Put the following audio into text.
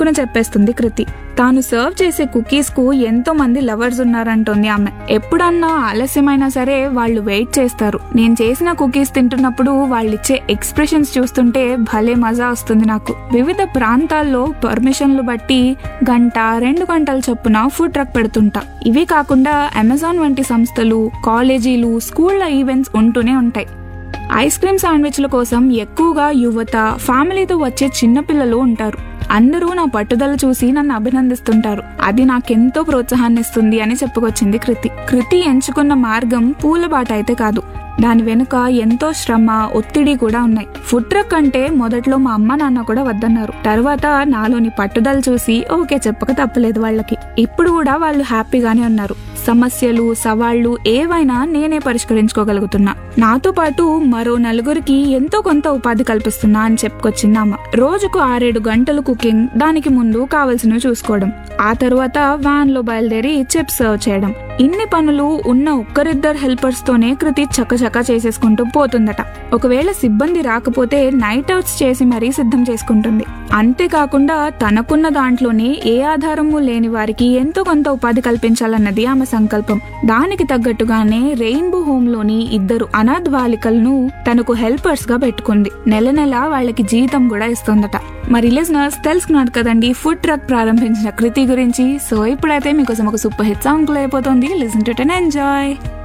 చటుక్కున చెప్పేస్తుంది కృతి తాను సర్వ్ చేసే కుకీస్ కు ఎంతో మంది లవర్స్ ఉన్నారంటోంది ఆమె ఎప్పుడన్నా ఆలస్యమైనా సరే వాళ్ళు వెయిట్ చేస్తారు నేను చేసిన కుకీస్ తింటున్నప్పుడు వాళ్ళిచ్చే ఎక్స్ప్రెషన్స్ చూస్తుంటే భలే మజా వస్తుంది నాకు వివిధ ప్రాంతాల్లో పర్మిషన్లు బట్టి గంట రెండు గంటల చొప్పున ఫుడ్ ట్రక్ పెడుతుంటా ఇవి కాకుండా అమెజాన్ వంటి సంస్థలు కాలేజీలు స్కూళ్ళ ఈవెంట్స్ ఉంటూనే ఉంటాయి ఐస్ క్రీమ్ శాండ్విచ్ల కోసం ఎక్కువగా యువత ఫ్యామిలీతో వచ్చే చిన్నపిల్లలు ఉంటారు అందరూ నా పట్టుదల చూసి నన్ను అభినందిస్తుంటారు అది నాకెంతో ప్రోత్సాహాన్ని ఇస్తుంది అని చెప్పుకొచ్చింది కృతి కృతి ఎంచుకున్న మార్గం పూల బాట అయితే కాదు దాని వెనుక ఎంతో శ్రమ ఒత్తిడి కూడా ఉన్నాయి ఫుడ్ ట్రక్ అంటే మొదట్లో మా అమ్మ నాన్న కూడా వద్దన్నారు తర్వాత నాలోని పట్టుదల చూసి ఓకే చెప్పక తప్పలేదు వాళ్ళకి ఇప్పుడు కూడా వాళ్ళు హ్యాపీగానే ఉన్నారు సమస్యలు సవాళ్లు ఏవైనా నేనే పరిష్కరించుకోగలుగుతున్నా నాతో పాటు మరో నలుగురికి ఎంతో కొంత ఉపాధి కల్పిస్తున్నా అని చెప్పుకొచ్చింది అమ్మ రోజుకు ఆరేడు గంటలు కుకింగ్ దానికి ముందు కావలసినవి చూసుకోవడం ఆ తర్వాత వ్యాన్ లో బయలుదేరి చిప్స్ సర్వ్ చేయడం ఇన్ని పనులు ఉన్న ఒక్కరిద్దరు హెల్పర్స్ తోనే కృతి చకచకా చేసేసుకుంటూ పోతుందట ఒకవేళ సిబ్బంది రాకపోతే నైట్ అవుట్స్ చేసి మరీ సిద్ధం చేసుకుంటుంది అంతేకాకుండా తనకున్న దాంట్లోనే ఏ ఆధారము లేని వారికి ఎంతో కొంత ఉపాధి కల్పించాలన్నది ఆమె సంకల్పం దానికి తగ్గట్టుగానే రెయిన్బో హోమ్ లోని ఇద్దరు అనాథ బాలికలను తనకు హెల్పర్స్ గా పెట్టుకుంది నెల నెల వాళ్ళకి జీతం కూడా ఇస్తుందట మరి లిజనర్స్ తెలుసుకున్నారు కదండి ఫుడ్ ట్రక్ ప్రారంభించిన కృతి గురించి సో ఇప్పుడైతే మీకోసం ఒక సూపర్ హిట్ సాంగ్ అయిపోతుంది లిసన్ టు టెన్ ఎంజాయ్